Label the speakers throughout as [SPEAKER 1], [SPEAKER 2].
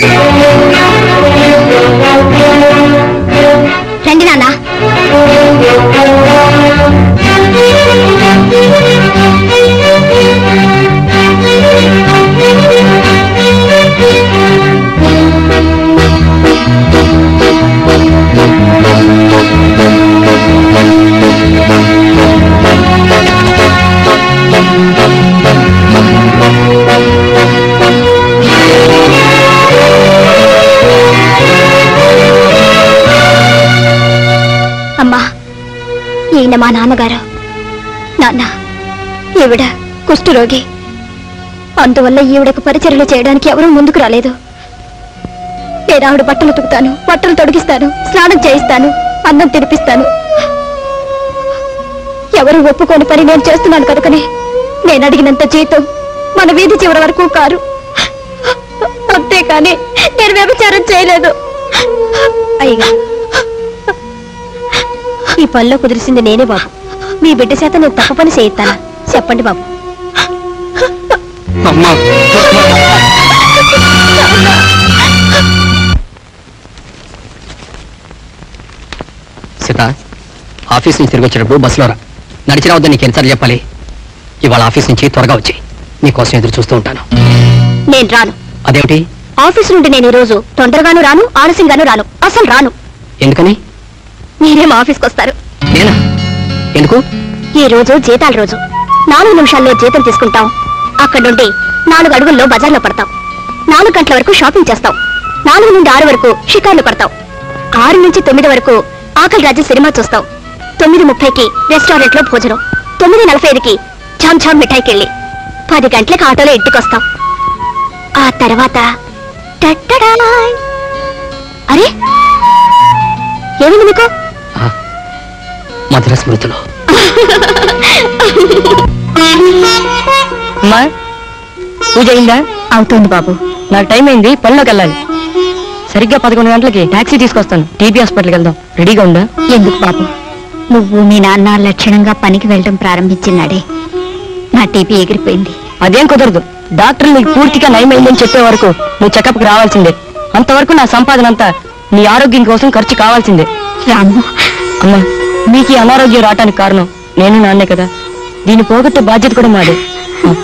[SPEAKER 1] రండి నాన్న అమ్మా ఈయన మా నాన్నగారు నాన్న ఈవిడ కుష్ఠరోగి అందువల్ల ఈవిడకు పరిచర్యలు చేయడానికి ఎవరూ ముందుకు రాలేదు నేను ఆవిడ బట్టలు ఉతుకుతాను బట్టలు తొడిగిస్తాను స్నానం చేయిస్తాను అన్నం తినిపిస్తాను ఎవరు ఒప్పుకోని పని నేను చేస్తున్నాను కనుకనే నేను అడిగినంత జీతం మన వీధి చివరి వరకు కారు అంతేకాని నేను వ్యభిచారం చేయలేదు అయ్యగా ఈ పనిలో కుదిరిసింది నేనే బాబు మీ బిడ్డ చేత నేను తప్పు పని చేయిస్తానా చెప్పండి బాబు
[SPEAKER 2] అమ్మా సీత ఆఫీస్ నుంచి తిరిగి వచ్చేటప్పుడు బస్సులో రా నడిచి రావద్దని నీకు ఎన్నిసార్లు చెప్పాలి ఇవాళ ఆఫీస్ నుంచి త్వరగా వచ్చి నీకోసం ఎదురు చూస్తూ ఉంటాను
[SPEAKER 1] నేను రాను
[SPEAKER 2] అదేమిటి
[SPEAKER 1] ఆఫీస్ నుండి నేను ఈ రోజు తొందరగాను రాను ఆలస్యంగాను రాను అసలు రాను
[SPEAKER 2] ఎందుకని
[SPEAKER 1] మీరేం ఆఫీస్కి వస్తారు
[SPEAKER 2] నేనా ఎందుకు
[SPEAKER 1] ఈ రోజు జీతాల రోజు నాలుగు నిమిషాల్లో జీతం తీసుకుంటాం అక్కడ నుండి నాలుగు అడుగుల్లో బజార్లో పడతాం నాలుగు గంటల వరకు షాపింగ్ చేస్తాం నాలుగు నుండి ఆరు వరకు షికార్లు పడతాం ఆరు నుంచి తొమ్మిది వరకు ఆకలి రాజు సినిమా చూస్తాం తొమ్మిది ముప్పైకి రెస్టారెంట్ లో భోజనం తొమ్మిది నలభై ఐదుకి ఝామ్ ఝామ్ మిఠాయికెళ్ళి పది గంటలకు ఆటోలో ఇంటికి వస్తాం ఆ తర్వాత టట్టడాయ్. అరే ఏమైంది మీకు
[SPEAKER 2] ఆ, మధుర స్మృతిలో
[SPEAKER 3] అమ్మా పూజ అయిందా
[SPEAKER 1] అవుతుంది బాబు
[SPEAKER 3] నాకు టైం అయింది పనిలోకి వెళ్ళాలి సరిగ్గా పదకొండు గంటలకి టాక్సీ తీసుకొస్తాను టీపీ హాస్పిటల్కి వెళ్దాం రెడీగా ఉందా
[SPEAKER 1] ఎందుకు బాబు నువ్వు మీ నాన్న లక్షణంగా పనికి వెళ్ళడం ప్రారంభించినాడే నా టీపీ ఎగిరిపోయింది
[SPEAKER 3] అదేం కుదరదు డాక్టర్ నీకు పూర్తిగా నయమైందని చెప్పే వరకు నువ్వు చెకప్కి రావాల్సిందే అంతవరకు నా సంపాదన అంతా నీ ఆరోగ్యం కోసం ఖర్చు కావాల్సిందే
[SPEAKER 1] రాము
[SPEAKER 3] అమ్మా మీకు ఈ అనారోగ్యం రావటానికి కారణం నేను నాన్నే కదా దీన్ని పోగొట్టే బాధ్యత కూడా మాదే ఆ.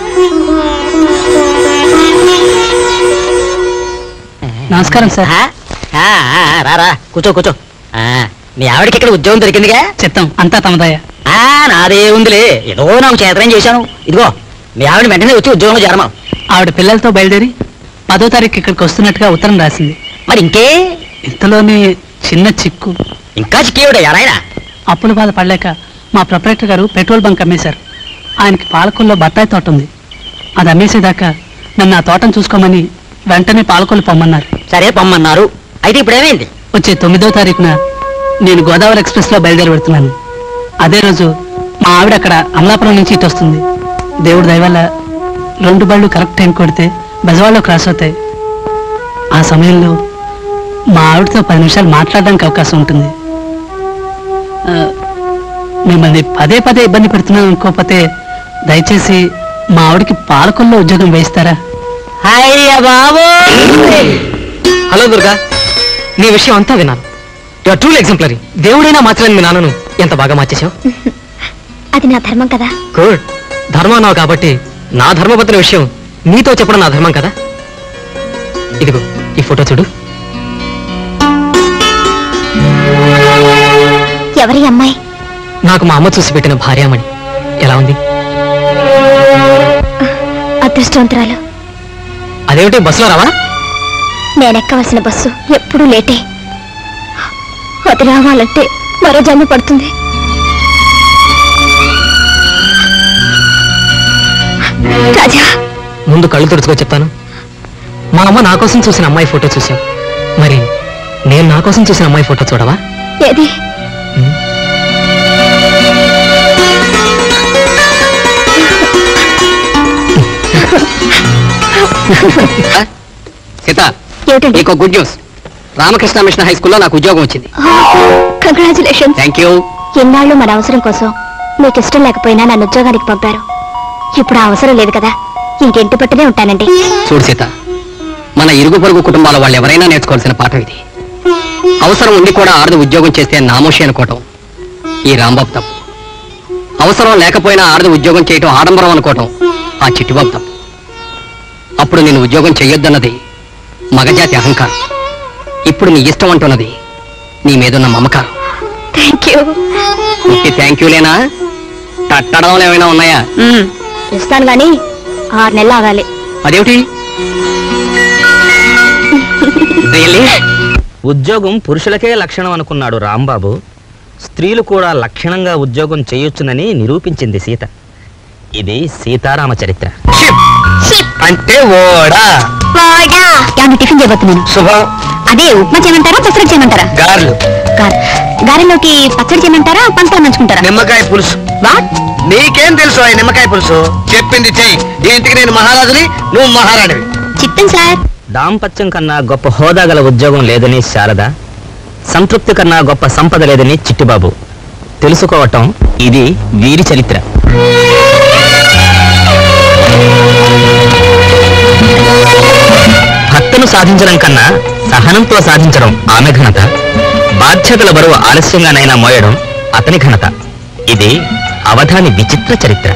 [SPEAKER 2] నమస్కారం సార్
[SPEAKER 4] ఆ, ఆ, ఆ, రా రా కూర్చో కూర్చో ఆ, మీ ఆవిడకి ఇక్కడ ఉద్యోగం దొరికిందిగా
[SPEAKER 2] చిత్తం అంతా తమదయ్య
[SPEAKER 4] ఆ నాదే ఉందిలే ఏదో నాకు చేతనం చేశాను ఇదిగో మీ ఆవిడ వెంటనే వచ్చి ఉద్యోగంలో చేరమా
[SPEAKER 2] ఆవిడ పిల్లలతో బయలుదేరి పదో తారీఖు ఇక్కడికి వస్తున్నట్టుగా ఉత్తరం రాసింది
[SPEAKER 4] మరి ఇంకే
[SPEAKER 2] ఇంతలోనే చిన్న చిక్కు
[SPEAKER 4] ఇంకా చిక్కేవిడ ఎరాయన
[SPEAKER 2] అప్పుల బాధ పడలేక మా ప్రొపరేటర్ గారు పెట్రోల్ బంక్ అమ్మేశారు ఆయనకి పాలకొల్లో బత్తాయి తోట ఉంది అది అమ్మేసేదాకా నన్ను ఆ తోటను చూసుకోమని వెంటనే పాలకొల్లు పొమ్మన్నారు
[SPEAKER 4] సరే పొమ్మన్నారు అయితే ఇప్పుడు ఏమైంది
[SPEAKER 2] వచ్చే తొమ్మిదో తారీఖున నేను గోదావరి ఎక్స్ప్రెస్ లో బయలుదేరి పెడుతున్నాను అదే రోజు మా ఆవిడ అక్కడ అమలాపురం నుంచి ఇటు వస్తుంది దేవుడి దయ వల్ల రెండు బళ్ళు కరెక్ట్ టైం కొడితే బెజవాడలో క్రాస్ అవుతాయి ఆ సమయంలో మా ఆవిడతో పది నిమిషాలు మాట్లాడడానికి అవకాశం ఉంటుంది ఆ, మిమ్మల్ని పదే పదే ఇబ్బంది పెడుతున్నాను అనుకోకపోతే దయచేసి మా ఆవిడకి పాలకొల్లో ఉద్యోగం వేయిస్తారా
[SPEAKER 4] అయ్య బాబు
[SPEAKER 5] హలో దుర్గా నీ విషయం అంతా విన్నాను యు ట్రూల్ ఎగ్జాంపులరీ దేవుడైనా మార్చలేని మీ నాన్నను ఎంత బాగా మార్చేశావు
[SPEAKER 1] అది నా ధర్మం కదా
[SPEAKER 5] గుడ్ ధర్మం నావు కాబట్టి నా ధర్మపత్ర విషయం నీతో చెప్పడం నా ధర్మం కదా ఇదిగో ఈ ఫోటో చూడు
[SPEAKER 1] ఎవరి అమ్మాయి
[SPEAKER 5] నాకు మా అమ్మ చూసి పెట్టిన భార్యామణి ఎలా ఉంది
[SPEAKER 1] అదృష్టవంతురాలు
[SPEAKER 5] అదేమిటి బస్సులో రావా
[SPEAKER 1] నేనెక్కవలసిన బస్సు ఎప్పుడూ లేటే అది రావాలంటే మరో జన్మ పడుతుంది రాజా
[SPEAKER 5] ముందు కళ్ళు తుడుచుకో చెప్తాను మా అమ్మ నా కోసం చూసిన అమ్మాయి ఫోటో చూసావు మరి నేను నా కోసం చూసిన అమ్మాయి ఫోటో చూడవా
[SPEAKER 1] ఏది
[SPEAKER 5] ఉమ్.
[SPEAKER 2] సీత
[SPEAKER 1] ఏమిటండి
[SPEAKER 2] నీకు good news Ramakrishna mission high స్కూల్లో నాకు ఉద్యోగం వచ్చింది
[SPEAKER 1] కంగ్రాచులేషన్
[SPEAKER 2] థ్యాంక్ యూ
[SPEAKER 1] ఎన్నాళ్ళు మన అవసరం కోసం మీకు ఇష్టం లేకపోయినా నన్ను ఉద్యోగానికి పంపారు ఇప్పుడు ఆ అవసరం లేదు కదా ఇంకెంటి పట్టునే ఉంటానండి
[SPEAKER 2] చూడు సీత
[SPEAKER 4] మన ఇరుగు పొరుగు కుటుంబాల వాళ్ళు ఎవరైనా నేర్చుకోవాల్సిన పాఠం ఇది అవసరం ఉండి కూడా ఆడది ఉద్యోగం చేస్తే నామోషి అనుకోవటం ఈ రాంబాబు తప్పు అవసరం లేకపోయినా ఆడది ఉద్యోగం చేయటం ఆడంబరం అనుకోవటం ఆ చిట్టిబాబు తప్పు అప్పుడు నేను ఉద్యోగం చెయ్యొద్దన్నది మగజాతి అహంకారం ఇప్పుడు నీ ఇష్టం అంటున్నది నీ మీదున్న మమకారం
[SPEAKER 1] థ్యాంక్ యూ
[SPEAKER 4] ఉట్టి థ్యాంక్ యూలేనా తట్టడం ఏమైనా ఉన్నాయా
[SPEAKER 1] ఇస్తాను గాని ఆరు నెలలు ఆగాలి
[SPEAKER 4] అదేమిటి రియల్లీ
[SPEAKER 6] ఉద్యోగం పురుషులకే లక్షణం అనుకున్నాడు రాంబాబు స్త్రీలు కూడా లక్షణంగా ఉద్యోగం చేయొచ్చునని నిరూపించింది సీత ఇది సీతారామ చరిత్ర
[SPEAKER 4] అంటే ఓడా
[SPEAKER 1] ఏమన్నా టిఫిన్ చేయబోతున్నాను
[SPEAKER 4] శుభం
[SPEAKER 1] అదే ఉప్మా చేయమంటారా పచ్చడి చేయమంటారా
[SPEAKER 4] గార్లు
[SPEAKER 1] గారె గారెలోకి పచ్చడి చేయమంటారా పంచదార నంచుకుంటారా
[SPEAKER 4] నిమ్మకాయ పులుసు
[SPEAKER 1] వాట్
[SPEAKER 4] నీకేం తెలుసు ఆ నిమ్మకాయ పులుసు చెప్పింది చెయ్యి ఈ ఇంటికి నేను మహారాజుని నువ్వు మహారాణివి
[SPEAKER 1] చిత్తం సార్
[SPEAKER 6] దాంపత్యం కన్నా గొప్ప హోదా గల ఉద్యోగం లేదని శారద సంతృప్తి కన్నా గొప్ప సంపద లేదని చిట్టిబాబు తెలుసుకోవటం ఇది వీరి చరిత్ర భర్తను సాధించడం కన్నా సహనంతో సాధించడం ఆమె ఘనత బాధ్యతల బరువు ఆలస్యంగానైనా మోయడం అతని ఘనత ఇది అవధాని విచిత్ర చరిత్ర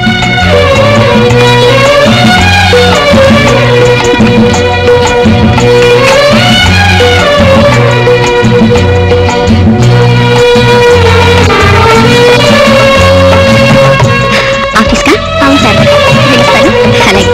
[SPEAKER 1] ఆఫీస్ కా అవును సార్ పిలుస్తాను అలాగే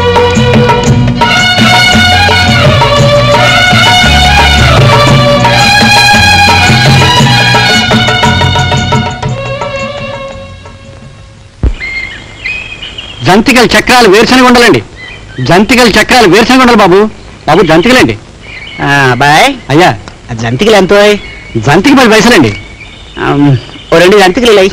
[SPEAKER 4] జంతికల చక్రాలు వేరుశనగ ఉండలండి జంతికల చక్రాలు వేరుశనగ ఉండలు బాబు బాబు జంతికలండి బాయ్ అయ్యా జంతికలు ఎంతో జంతికి పది పైసలండి ఓ రెండు జంతికలు ఇలా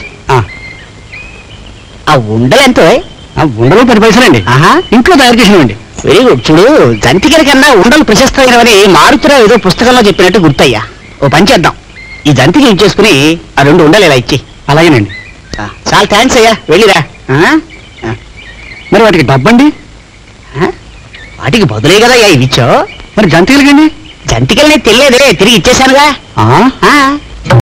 [SPEAKER 4] ఆ ఉండలు ఎంతో ఉండలు పది పైసలండి ఇంట్లో తయారు చేసినవండి వెరీ గుడ్ చూడు జంతికల కన్నా ఉండలు ప్రశస్తమైనవని మారుతురావు ఏదో పుస్తకంలో చెప్పినట్టు గుర్తయ్యా ఓ పని చేద్దాం ఈ జంతికి ఇచ్చేసుకుని ఆ రెండు ఉండలు ఇలా ఇచ్చి అలాగేనండి చాలా థ్యాంక్స్ అయ్యా వెళ్ళిరా మరి వాటికి డబ్బండి వాటికి బదులే కదా ఇవి ఇచ్చో మరి జంతికలకండి జంతికలనే తెలియదే తిరిగి ఇచ్చేశానుగా